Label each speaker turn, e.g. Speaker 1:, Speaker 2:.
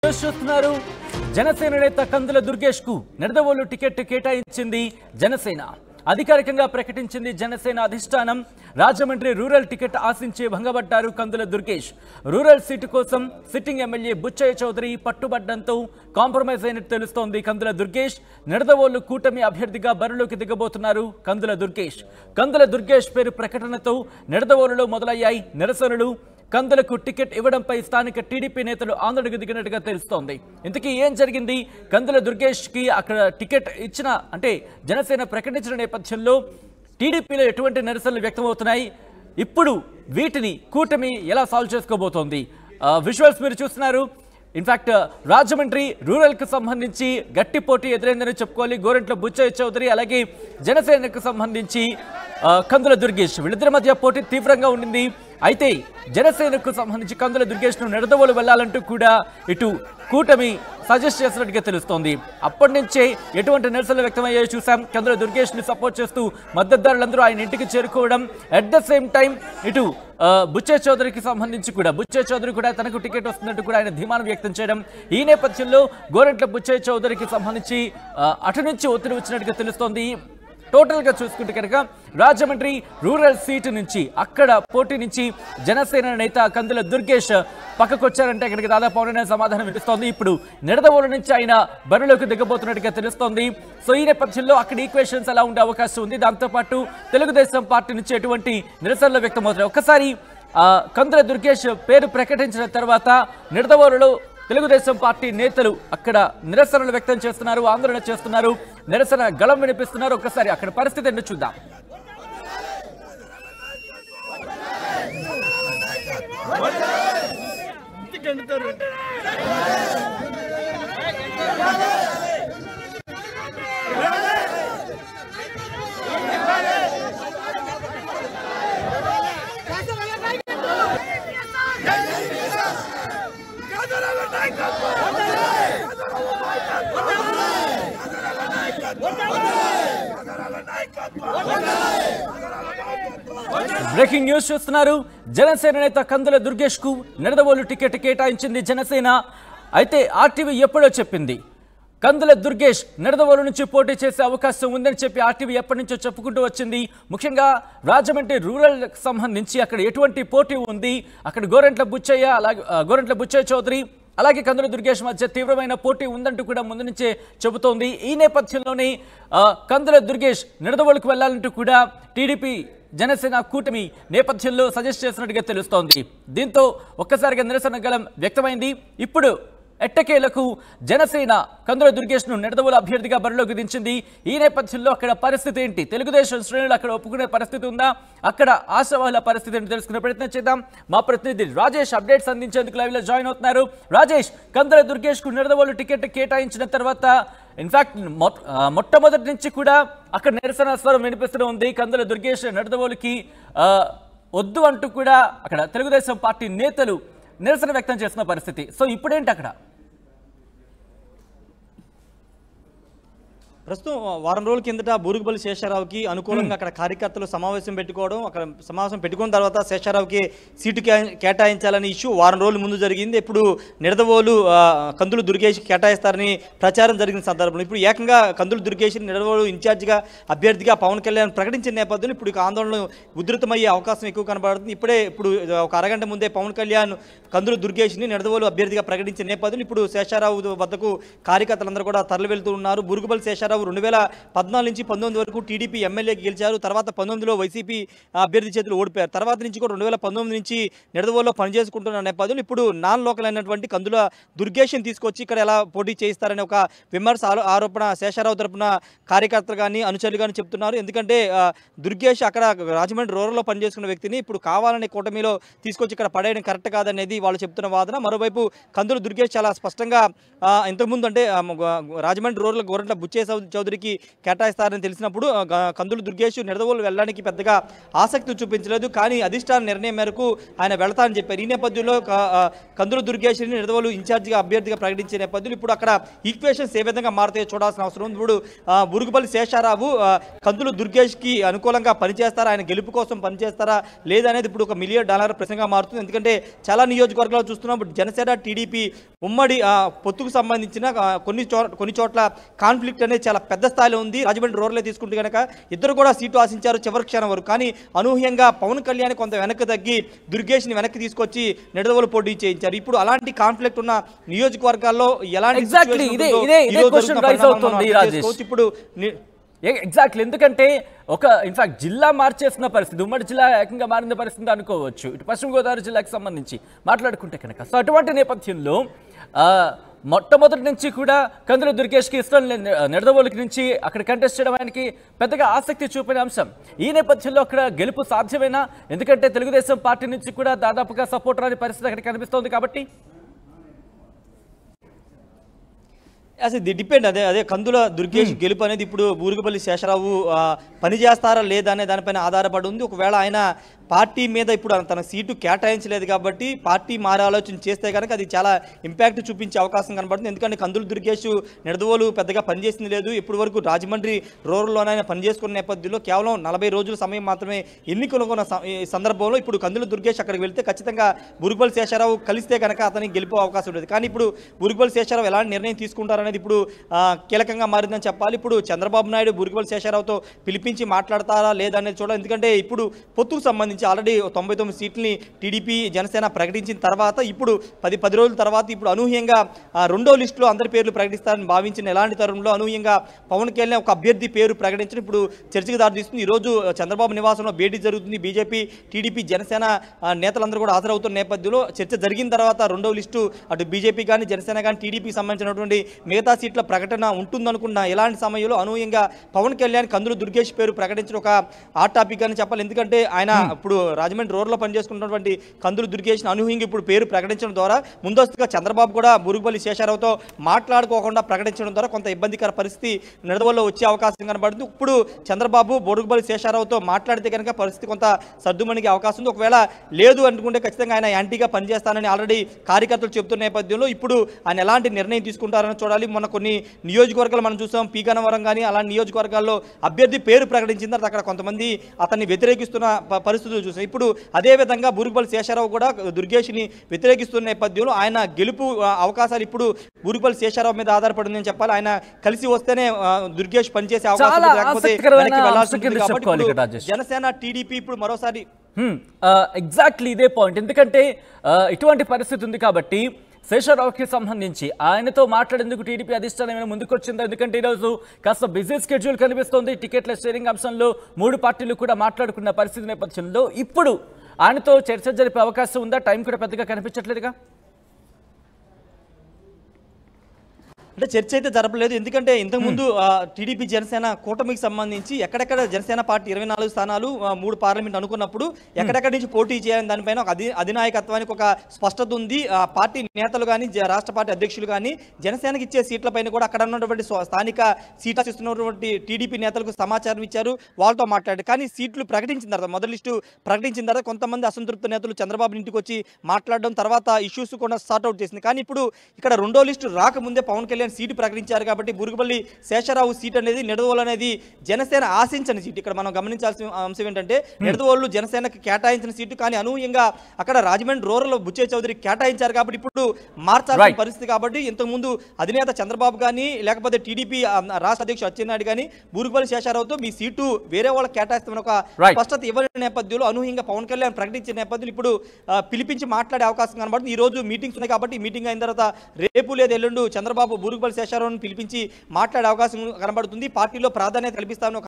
Speaker 1: చూస్తున్నారు జనసేన నేత కందుల దుర్గేష్ కు నిడదవోలు టికెట్ కేటాయించింది జనసేన అధికారికంగా ప్రకటించింది జనసేన అధిష్టానం రాజమండ్రి రూరల్ టికెట్ ఆశించి భంగపడ్డారు కందుల దుర్గేష్ రూరల్ సీటు కోసం సిట్టింగ్ ఎమ్మెల్యే బుచ్చయ్య చౌదరి పట్టుబడ్డంతో కాంప్రమైజ్ అయినట్టు తెలుస్తోంది కందుల దుర్గేష్ నిడదవోలు కూటమి అభ్యర్థిగా బరిలోకి దిగబోతున్నారు కందుల దుర్గేష్ కందుల దుర్గేష్ పేరు ప్రకటనతో నిడదవోలులో మొదలయ్యాయి నిరసనలు కందులకు టికెట్ ఇవ్వడంపై స్థానిక టీడీపీ నేతలు ఆందోళనకు దిగినట్టుగా తెలుస్తోంది ఇంతకీ ఏం జరిగింది కందుల దుర్గేష్ కి అక్కడ టికెట్ ఇచ్చిన అంటే జనసేన ప్రకటించిన నేపథ్యంలో టీడీపీలో ఎటువంటి నిరసనలు వ్యక్తమవుతున్నాయి ఇప్పుడు వీటిని కూటమి ఎలా సాల్వ్ చేసుకోబోతోంది విజువల్స్ మీరు చూస్తున్నారు ఇన్ఫాక్ట్ రాజమండ్రి రూరల్ కు సంబంధించి గట్టి పోటీ ఎదురైందని చెప్పుకోవాలి గోరెంట్ల బుచ్చయ్య చౌదరి అలాగే జనసేనకు సంబంధించి ఆ, కందుల దుర్గేష్ వీళ్ళిద్దరి మధ్య పోటీ తీవ్రంగా ఉండింది అయితే జనసేనకు సంబంధించి కందుల దుర్గేష్ ను నిడదవోలు వెళ్లాలంటూ కూడా ఇటు కూటమి సజెస్ట్ చేసినట్టుగా తెలుస్తోంది అప్పటి నుంచే ఎటువంటి నిరసనలు వ్యక్తమయ్యాయో చూసాం కందుల దుర్గేష్ ని సపోర్ట్ చేస్తూ మద్దతుదారులందరూ ఆయన ఇంటికి చేరుకోవడం అట్ ద సేమ్ టైం ఇటు ఆ, బుచ్చే చౌదరికి సంబంధించి కూడా బుచ్చే చౌదరి కూడా తనకు టికెట్ వస్తున్నట్టు కూడా ఆయన ధీమాను వ్యక్తం చేయడం ఈ నేపథ్యంలో గోరెంట్ల బుచ్చే చౌదరికి సంబంధించి ఆ, అటు నుంచి ఒత్తిడి వచ్చినట్టుగా తెలుస్తోంది టోటల్ గా చూసుకుంటే కనుక రాజమండ్రి రూరల్ సీటు నుంచి అక్కడ పోటీ నుంచి జనసేన నేత కందుల దుర్గేష్ పక్కకొచ్చారంటే ఇక్కడికి దాదాపు అవుననే సమాధానం వినిపిస్తోంది ఇప్పుడు నిడదవోలు నుంచి ఆయన బరిలోకి దిగబోతున్నట్టుగా తెలుస్తోంది సో ఈ నేపథ్యంలో అక్కడ ఈక్వేషన్స్ ఎలా ఉండే అవకాశం ఉంది దాంతోపాటు తెలుగుదేశం పార్టీ నుంచి ఎటువంటి నిరసనలు వ్యక్తమవుతున్నాయి ఒక్కసారి ఆ, కందుల దుర్గేష్ పేరు ప్రకటించిన తర్వాత నిడదవోలులో తెలుగుదేశం పార్టీ నేతలు అక్కడ నిరసనలు వ్యక్తం చేస్తున్నారు ఆందోళన చేస్తున్నారు నిరసన గళం వినిపిస్తున్నారు ఒక్కసారి అక్కడ పరిస్థితి ఏంటో చూద్దాం బ్రేకింగ్ న్యూస్ చూస్తున్నారు జనసేన నేత కందుల దుర్గేష్ కు నిడదవోలు టికెట్ కేటాయించింది జనసేన అయితే ఆర్టీవీ ఎప్పుడో చెప్పింది కందుల దుర్గేష్ నిడదవోలు నుంచి పోటీ చేసే అవకాశం ఉందని చెప్పి ఆర్టీవీ ఎప్పటి నుంచో చెప్పుకుంటూ వచ్చింది ముఖ్యంగా రాజమండ్రి రూరల్ సంబంధించి అక్కడ ఎటువంటి పోటీ ఉంది అక్కడ గోరెంట్ల బుచ్చయ్య అలాగే ఆ, గోరెంట్ల బుచ్చయ్య చౌదరి అలాగే కందుల దుర్గేష్ మధ్య తీవ్రమైన పోటీ ఉందంటూ కూడా ముందు నుంచే చెబుతోంది ఈ నేపథ్యంలోనే ఆ, కందుల దుర్గేష్ నిడదవోలుకు వెళ్లాలంటూ కూడా టీడీపీ జనసేన కూటమి నేపథ్యంలో సజెస్ట్ చేసినట్టుగా తెలుస్తోంది దీంతో ఒక్కసారిగా నిరసన గలం వ్యక్తమైంది ఇప్పుడు ఎట్టకేలకు జనసేన కందుల దుర్గేష్ ను నిడదవోలు అభ్యర్థిగా బరిలోకి దించింది ఈ నేపథ్యంలో అక్కడ పరిస్థితి ఏంటి తెలుగుదేశం శ్రేణులు అక్కడ ఒప్పుకునే పరిస్థితి ఉందా అక్కడ ఆశావాహుల పరిస్థితి ఏంటి తెలుసుకునే ప్రయత్నం చేద్దాం మా ప్రతినిధి రాజేష్ అప్డేట్స్ అందించేందుకు లైవ్ లో జాయిన్ అవుతున్నారు రాజేష్ కందుల దుర్గేష్ కు నిడదవోలు టికెట్ కేటాయించిన తర్వాత ఇన్ఫాక్ట్ మొట్టమొదటి నుంచి కూడా అక్కడ నిరసన స్వరం వినిపిస్తూనే ఉంది కందుల దుర్గేష్ నిడదవోలుకి ఆ, వద్దు అంటూ కూడా అక్కడ తెలుగుదేశం పార్టీ నేతలు నిరసన వ్యక్తం చేస్తున్న పరిస్థితి సో ఇప్పుడేంటి అక్కడ
Speaker 2: ప్రస్తుతం వారం రోజుల కిందట బూరుగుపల్లి శేషారావుకి అనుకూలంగా అక్కడ కార్యకర్తలు సమావేశం పెట్టుకోవడం అక్కడ సమావేశం పెట్టుకున్న తర్వాత శేషారావుకి సీటు కే- కేటాయించాలనే ఇష్యూ వారం రోజుల ముందు జరిగింది ఇప్పుడు నిడదవోలు ఆ, కందులు దుర్గేష్ కేటాయిస్తారని ప్రచారం జరిగిన సందర్భంలో ఇప్పుడు ఏకంగా కందులు దుర్గేష్ నిడదవోలు ఇన్ఛార్జిగా అభ్యర్థిగా పవన్ కళ్యాణ్ ప్రకటించిన నేపథ్యంలో ఇప్పుడు ఇక ఆందోళన ఉధృతమయ్యే అవకాశం ఎక్కువ కనబడుతుంది ఇప్పుడే ఇప్పుడు ఒక అరగంట ముందే పవన్ కళ్యాణ్ కందులు దుర్గేష్ని నిడదవోలు అభ్యర్థిగా ప్రకటించిన నేపథ్యంలో ఇప్పుడు శేషారావు వద్దకు కార్యకర్తలందరూ కూడా తరలి వెళ్తూ ఉన్నారు బురుగుబల్ శేషారావు రెండు వేల పద్నాలుగు నుంచి పంతొమ్మిది వరకు టీడీపీ ఎమ్మెల్యేకి గెలిచారు తర్వాత పంతొమ్మిదిలో వైసీపీ అభ్యర్థి చేతులు ఓడిపోయారు తర్వాత నుంచి కూడా రెండు వేల పంతొమ్మిది నుంచి నిడదవోల్లో పనిచేసుకుంటున్న నేపథ్యంలో ఇప్పుడు నాన్ లోకల్ అయినటువంటి కందుల దుర్గేష్ని తీసుకొచ్చి ఇక్కడ ఎలా పోటీ చేయిస్తారనే ఒక విమర్శ ఆరో- ఆరోపణ శేషారావు తరపున కార్యకర్తలు కానీ అనుచరులు కానీ చెప్తున్నారు ఎందుకంటే ఆ, దుర్గేష్ అక్కడ రాజమండ్రి రూరల్లో పనిచేసుకున్న వ్యక్తిని ఇప్పుడు కావాలనే కూటమిలో తీసుకొచ్చి ఇక్కడ పడేయడం కరెక్ట్ కాదనేది వాళ్ళు చెప్తున్న వాదన మరోవైపు కందులు దుర్గేష్ చాలా స్పష్టంగా ఆ, ఇంతకుముందు అంటే ఆ, మ- రాజమండ్రి రూరల్ గోరంట్ల బుచ్చే చౌ- చౌదరికి కేటాయిస్తారని తెలిసినప్పుడు ఆ, గ- కందులు దుర్గేష్ నిడదవోలు వెళ్ళడానికి పెద్దగా ఆసక్తి చూపించలేదు కానీ అధిష్టాన నిర్ణయం మేరకు ఆయన వెళతానని చెప్పారు ఈ నేపథ్యంలో క- ఆ, కందులు దుర్గేష్ని నిడదవోలు ఇన్ఛార్జిగా అభ్యర్థిగా ప్రకటించే నేపథ్యంలో ఇప్పుడు అక్కడ ఈక్వేషన్స్ ఏ విధంగా మారుతాయో చూడాల్సిన అవసరం ఉంది ఇప్పుడు ఆ, బురుగుపల్లి శేషారావు ఆ, కందులు దుర్గేష్కి అనుకూలంగా పనిచేస్తారా ఆయన గెలుపు కోసం పనిచేస్తారా లేదనేది ఇప్పుడు ఒక మిలియన్ డాలర్ ప్రశ్నగా మారుతుంది ఎందుకంటే చాలా నియోజకవర్గాలు చూస్తున్నాం ఇప్పుడు జనసేన టీడీపీ ఉమ్మడి ఆ, పొత్తుకు సంబంధించిన ఆ, కొన్ని చో కొన్ని చోట్ల కాన్ఫ్లిక్ట్ అనేది చాలా పెద్ద స్థాయిలో ఉంది రాజమండ్రి రోడ్లే తీసుకుంటే కనుక ఇద్దరు కూడా సీటు ఆశించారు చివరి క్షణం వరకు కానీ అనూహ్యంగా పవన్ కళ్యాణ్ కొంత వెనక్కి తగ్గి దుర్గేష్ని వెనక్కి తీసుకొచ్చి నిడదవోలు పోటీ చేయించారు ఇప్పుడు అలాంటి కాన్ఫ్లిక్ట్ ఉన్న నియోజకవర్గాల్లో ఎలాంటి
Speaker 1: Exactly.
Speaker 2: situation
Speaker 1: ఇదే-
Speaker 2: ఉంటుందో
Speaker 1: ఇదే- ఇదే
Speaker 2: ఈరోజు
Speaker 1: question
Speaker 2: జరుగుతున్న
Speaker 1: rise
Speaker 2: పరిణామాలను మనం
Speaker 1: అవుతోంది,
Speaker 2: అర్థం
Speaker 1: రాజేష్.
Speaker 2: చేసుకోవచ్చు. ఇప్పుడు ని-
Speaker 1: ఎగ్జాక్ట్లీ ఎందుకంటే ఒక ఇన్ఫాక్ట్ జిల్లా మార్చేసిన పరిస్థితి ఉమ్మడి జిల్లా ఏకంగా మారిన పరిస్థితి అనుకోవచ్చు ఇటు పశ్చిమ గోదావరి జిల్లాకి సంబంధించి మాట్లాడుకుంటే కనుక సో అటువంటి నేపథ్యంలో ఆ, మొట్టమొదటి నుంచి కూడా కందుల దుర్గేష్కి ఇష్టం లేని నిడదవోలికి నుంచి అక్కడ కంటెస్ట్ చేయడం ఆయనకి పెద్దగా ఆసక్తి చూపిన అంశం ఈ నేపథ్యంలో అక్కడ గెలుపు సాధ్యమేనా ఎందుకంటే తెలుగుదేశం పార్టీ నుంచి కూడా దాదాపుగా సపోర్ట్ రాని పరిస్థితి అక్కడ కనిపిస్తోంది కాబట్టి
Speaker 2: అసలు ఇది డిపెండ్ అదే అదే కందుల దుర్గేష్ గెలుపు అనేది ఇప్పుడు బూరుగుపల్లి శేషరావు ఆ, పని చేస్తారా లేదా అనే దానిపైన ఆధారపడి ఉంది ఒకవేళ ఆయన పార్టీ మీద ఇప్పుడు తన సీటు కేటాయించలేదు కాబట్టి పార్టీ మారే ఆలోచన చేస్తే కనుక అది చాలా ఇంపాక్ట్ చూపించే అవకాశం కనబడుతుంది ఎందుకంటే కందుల దుర్గేష్ నిడదవోలు పెద్దగా పనిచేసింది లేదు ఇప్పటి వరకు రాజమండ్రి రూరల్లోనే ఆయన పనిచేసుకున్న నేపథ్యంలో కేవలం నలభై రోజుల సమయం మాత్రమే ఎన్నికలు ఉన్న స- ఈ సందర్భంలో ఇప్పుడు కందుల దుర్గేష్ అక్కడికి వెళ్తే ఖచ్చితంగా బురుగుపల్లి శేషారావు కలిస్తే కనుక అతనికి గెలిపే అవకాశం ఉండేది కానీ ఇప్పుడు బురుగుపల్లి శేషారావు ఎలాంటి నిర్ణయం తీసుకుంటారనేది ఇప్పుడు ఆ, కీలకంగా మారిందని చెప్పాలి ఇప్పుడు చంద్రబాబు నాయుడు బురుగుపల్లి శేషారావుతో పిలిపించి మాట్లాడతారా లేదా అనేది చూడాలి ఎందుకంటే ఇప్పుడు పొత్తుకు సంబంధించి ఆల్రెడీ తొంభై తొమ్మిది సీట్లని టీడీపీ జనసేన ప్రకటించిన తర్వాత ఇప్పుడు పది పది రోజుల తర్వాత ఇప్పుడు అనూహ్యంగా ఆ, రెండో లిస్టులో అందరి పేర్లు ప్రకటిస్తారని భావించిన ఎలాంటి తరుణంలో అనూహ్యంగా పవన్ కళ్యాణ్ ఒక అభ్యర్థి పేరు ప్రకటించడం ఇప్పుడు చర్చకు దారితీస్తుంది ఈరోజు చంద్రబాబు నివాసంలో భేటీ జరుగుతుంది బీజేపీ టీడీపీ జనసేన ఆ, నేతలందరూ కూడా హాజరవుతున్న నేపథ్యంలో చర్చ జరిగిన తర్వాత రెండో లిస్టు అటు బీజేపీ కానీ జనసేన కానీ టీడీపీకి సంబంధించినటువంటి మిగతా సీట్ల ప్రకటన ఉంటుందనుకున్న ఎలాంటి సమయంలో అనూహ్యంగా పవన్ కళ్యాణ్ కందులు దుర్గేష్ పేరు ప్రకటించడం ఒక హాట్ టాపిక్ అని చెప్పాలి ఎందుకంటే ఆయన ఇప్పుడు రాజమండ్రి రోడ్లో పనిచేసుకున్నటువంటి కందులు దుర్గేష్ అనూహ్యంగా ఇప్పుడు పేరు ప్రకటించడం ద్వారా ముందస్తుగా చంద్రబాబు కూడా బురుగుపల్లి శేషారావుతో మాట్లాడుకోకుండా ప్రకటించడం ద్వారా కొంత ఇబ్బందికర పరిస్థితి నిడదవల్లో వచ్చే అవకాశం కనబడుతుంది ఇప్పుడు చంద్రబాబు బొరుగుపల్లి శేషారావుతో మాట్లాడితే కనుక పరిస్థితి కొంత సర్దుమణిగే అవకాశం ఉంది ఒకవేళ లేదు అనుకుంటే ఖచ్చితంగా ఆయన యాంటీగా పనిచేస్తానని ఆల్రెడీ కార్యకర్తలు చెబుతున్న నేపథ్యంలో ఇప్పుడు ఆయన ఎలాంటి నిర్ణయం తీసుకుంటారని చూడాలి మొన్న కొన్ని నియోజకవర్గాలు మనం చూసాం పీగనవరం కానీ అలాంటి నియోజకవర్గాల్లో అభ్యర్థి పేరు ప్రకటించిన తర్వాత అక్కడ కొంతమంది అతన్ని వ్యతిరేకిస్తున్న ప- పరిస్థితులు చూసాం ఇప్పుడు అదే విధంగా బూరుగుపల్లి శేషారావు కూడా దుర్గేష్ని వ్యతిరేకిస్తున్న నేపథ్యంలో ఆయన గెలుపు ఆ, అవకాశాలు ఇప్పుడు బూరుగుపల్లి శేషారావు మీద ఆధారపడిందని చెప్పాలి ఆయన కలిసి వస్తేనే ఆ, దుర్గేష్ పనిచేసే అవకాశం
Speaker 1: చాలా
Speaker 2: ఉంది. లేకపోతే
Speaker 1: ఆసక్తికరమైన
Speaker 2: వెనక్కి వెళ్లాల్సి
Speaker 1: అంశం కింద
Speaker 2: ఉంటుంది కాబట్టి
Speaker 1: చెప్పుకోవాలి
Speaker 2: ఇప్పుడు
Speaker 1: ఇక్కడ రాజేష్.
Speaker 2: జనసేన టీడీపీ ఇప్పుడు మరోసారి
Speaker 1: ఎగ్జాక్ట్లీ ఇదే పాయింట్ ఎందుకంటే ఆ, ఇటువంటి పరిస్థితి ఉంది కాబట్టి శేషారావుకి సంబంధించి ఆయనతో మాట్లాడేందుకు టీడీపీ అధిష్టానం ఏమైనా ముందుకొచ్చిందా ఎందుకంటే ఈరోజు కాస్త బిజీ స్కెడ్యూల్ కనిపిస్తోంది టికెట్ల షేరింగ్ అంశంలో మూడు పార్టీలు కూడా మాట్లాడుకున్న పరిస్థితి నేపథ్యంలో ఇప్పుడు ఆయనతో చర్చ జరిపే అవకాశం ఉందా టైం కూడా పెద్దగా కనిపించట్లేదుగా
Speaker 2: అంటే చర్చ అయితే జరపలేదు ఎందుకంటే ఇంతకుముందు ఆ, టీడీపీ జనసేన కూటమికి సంబంధించి ఎక్కడెక్కడ జనసేన పార్టీ ఇరవై నాలుగు స్థానాలు ఆ, మూడు పార్లమెంట్ అనుకున్నప్పుడు ఎక్కడెక్కడి నుంచి పోటీ చేయాలని దానిపైన ఒక అధి అధినాయకత్వానికి ఒక స్పష్టత ఉంది ఆ పార్టీ నేతలు కానీ రాష్ట్ర పార్టీ అధ్యక్షులు కానీ జనసేనకి ఇచ్చే సీట్లపైన కూడా అక్కడ ఉన్నటువంటి స్వ- స్థానిక సీట్లు ఇస్తున్నటువంటి టీడీపీ నేతలకు సమాచారం ఇచ్చారు వాళ్ళతో మాట్లాడారు కానీ సీట్లు ప్రకటించిన తర్వాత మొదటి లిస్టు ప్రకటించిన తర్వాత కొంతమంది అసంతృప్త నేతలు చంద్రబాబు ఇంటికి వచ్చి మాట్లాడడం తర్వాత ఇష్యూస్ కూడా సార్ట్ అవుట్ చేసింది కానీ ఇప్పుడు ఇక్కడ రెండో లిస్టు రాకముందే పవన్ కళ్యాణ్ సీటు ప్రకటించారు కాబట్టి బురుగుపల్లి శేషరావు సీట్ అనేది నిడదవోలు అనేది జనసేన ఆశించని సీటు ఇక్కడ మనం గమనించాల్సిన అంశం ఏంటంటే నిడదవోలు జనసేనకి కేటాయించిన సీటు కానీ అనూహ్యంగా అక్కడ రాజమండ్రి రూరల్ బుచ్చే చౌదరి కేటాయించారు కాబట్టి ఇప్పుడు మార్చాల్సిన
Speaker 1: Right.
Speaker 2: పరిస్థితి కాబట్టి ఇంతకుముందు అధినేత చంద్రబాబు కానీ లేకపోతే టీడీపీ ఆ, రాష్ట్ర అధ్యక్షుడు అచ్చెన్నాయుడు కానీ బూరుగుపల్లి శేషారావుతో మీ సీటు వేరే వాళ్ళకి కేటాయిస్తామని ఒక
Speaker 1: Right.
Speaker 2: స్పష్టత ఇవ్వని నేపథ్యంలో అనూహ్యంగా పవన్ కళ్యాణ్ ప్రకటించిన నేపథ్యంలో ఇప్పుడు ఆ, పిలిపించి మాట్లాడే అవకాశం కనబడుతుంది ఈ రోజు మీటింగ్స్ ఉన్నాయి కాబట్టి మీటింగ్ అయిన తర్వాత రేపు లేదు ఎల్లుండు చంద్రబాబు బూరుగుపల్లి శేషారావును పిలిపించి మాట్లాడే అవకాశం కనబడుతుంది పార్టీలో ప్రాధాన్యత కల్పిస్తామని ఒక